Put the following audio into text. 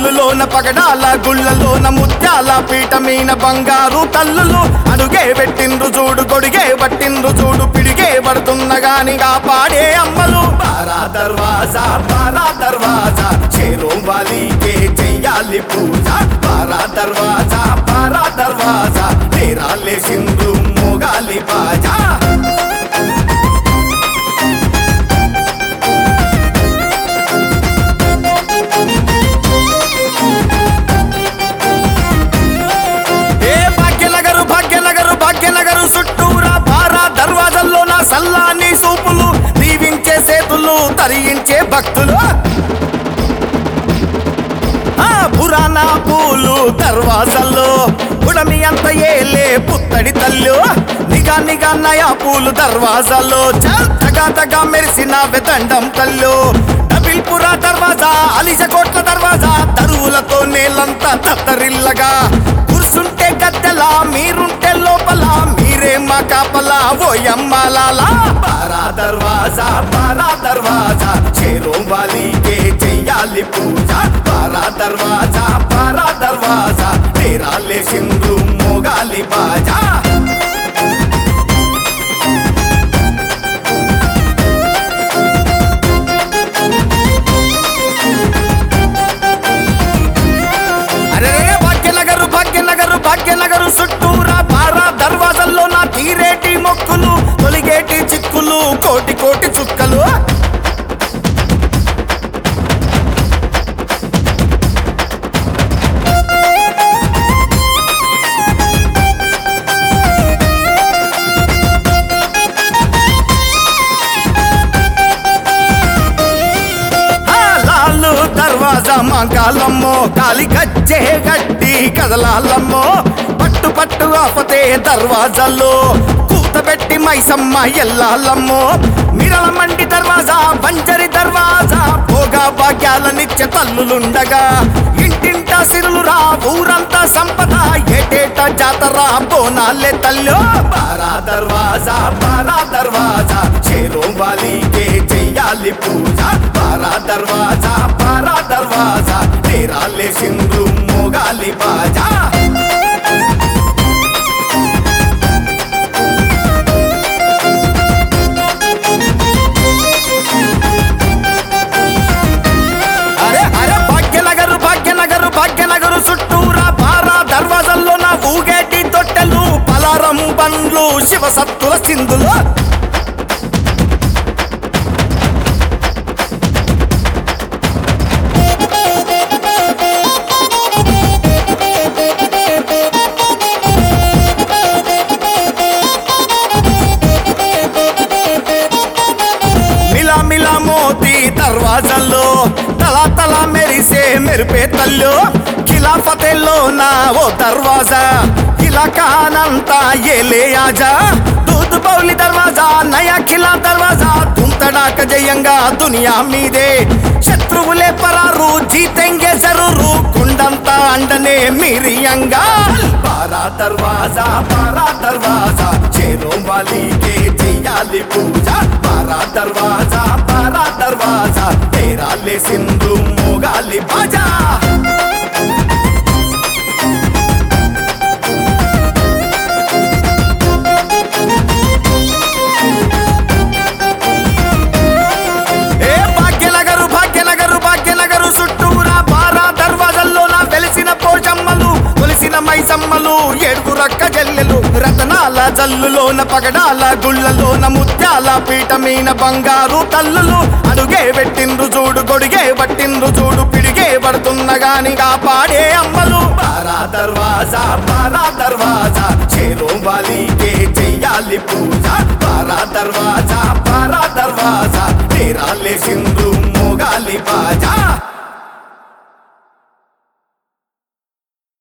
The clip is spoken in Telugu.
జల్లులోన పగడాల గుళ్ళలోన ముత్యాల పీఠమీన బంగారు తల్లులు అడుగే పెట్టిండ్రు చూడు గొడిగే పట్టిండ్రు చూడు పిడిగే పడుతున్న గాని కాపాడే అమ్మలు బారా దర్వాజా బారా దర్వాజా చేరో వాలీకే చెయ్యాలి పూజ బారా దర్వాజా బారా దర్వాజా నేరాలే సింధు మోగాలి బాజా ఏ భాగ్యనగరు భాగ్యనగరు భాగ్యనగరు చుట్టూరా బారా దర్వాజల్లో నా సల్లాని సూపులు దీవించే సేతులు తరించే భక్తులు ఆ పురాణ పూలు దర్వాజల్లో ఉడమి అంత ఏలే పుత్తడి తల్లు నిగా నిగా నయా పూలు దర్వాజాల్లో చల్ తగా తగా మెరిసిన వెదండం తల్లు డబిల్పురా దర్వాజా అలిజ కోట్ల దర్వాజా తరువులతో నేలంతా తత్తరిల్లగా కూర్చుంటే గద్దెలా మీరుంటే లోపల మీరే మా కాపలా ఓయమ్మాలాలా బారా దర్వాజా బారా దర్వాజా చేరో వాలీకే చెయ్యాలి పూజ బారా దర్వాజా బారా దర్వాజా నేరాలే సింధు మోగాలి బాజా అరే భాగ్యనగరు భాగ్యనగరు భాగ్యనగరు చుట్టూరా బారా దర్వాజల్లో నా తీరేటి మొక్కులు తొలిగేటి చిక్కులు కోటి కోటి చుక్కలు ఆ లాలు దర్వాజా మంకాలమ్మో కాలి గజ్జే గట్టి కదలాలమ్మో పట్టు పట్టు ఆపతే దర్వాజాల్లో కూతబెట్టి మైసమ్మ ఎల్లాలమ్మో మిరల మండి దర్వాజా బంజరి దర్వాజా భోగా భాగ్యాల నిత్య తల్లులుండగా ఇంటింట సిరులు రా ఊరంతా సంపద ఏటేట జాతర బోనాలే తల్లు బారా దర్వాజా బారా దర్వాజా చేరో వాలీకే చెయ్యాలి పూజ బారా దర్వాజా బారా దర్వాజా నేరాలే సింధు మోగాలి బాజా అరే అరే భాగ్యనగరు భాగ్యనగరు భాగ్యనగరు చుట్టూరా బారా దర్వాజల్లో నా ఊగేటి తొట్టెలు పలారం బండ్లు శివ సత్తుల సింధులు మిలా మిలా మోతి దర్వాజల్లో తలా తలా మెరిసే మెరిపే తల్లు ఖిలాఫతెల్లో నా ఓ దర్వాజా ఇలాకానంతా ఏలే ఆజా దూద్ బౌలి దర్వాజా నయా ఖిలా దర్వాజా తుంతడాక జయంగా దునియా మీదే శత్రువులే పరారు జీతెంగే జరూరు కుండంతా అండనే మిరియంగా బారా దర్వాజా బారా దర్వాజా చేరో వాలీకే చెయ్యాలి పూజ బారా దర్వాజా బారా దర్వాజా తేరాలే సింధు మోగాలి బాజా ఏ భాగ్యనగరు భాగ్యనగరు భాగ్యనగరు చుట్టూరా బారా దర్వాజల్లో నా వెలిసిన పోషమ్మలు కొలిసిన మైసమ్మలు ఏడుగురక్క జల్లెలు రతనాల జల్లులోన పగడాల గుళ్ళలోన ముత్యాల పీఠమీన బంగారు తల్లులు అడుగే పెట్టిండ్రు చూడు గొడిగే పట్టిండ్రు చూడు పిడిగే పడుతున్న గాని కాపాడే అమ్మలు బారా దర్వాజా బారా దర్వాజా చేరో వాలీకే చెయ్యాలి పూజ బారా దర్వాజా బారా దర్వాజా నేరాలే సింధు మోగాలి బాజా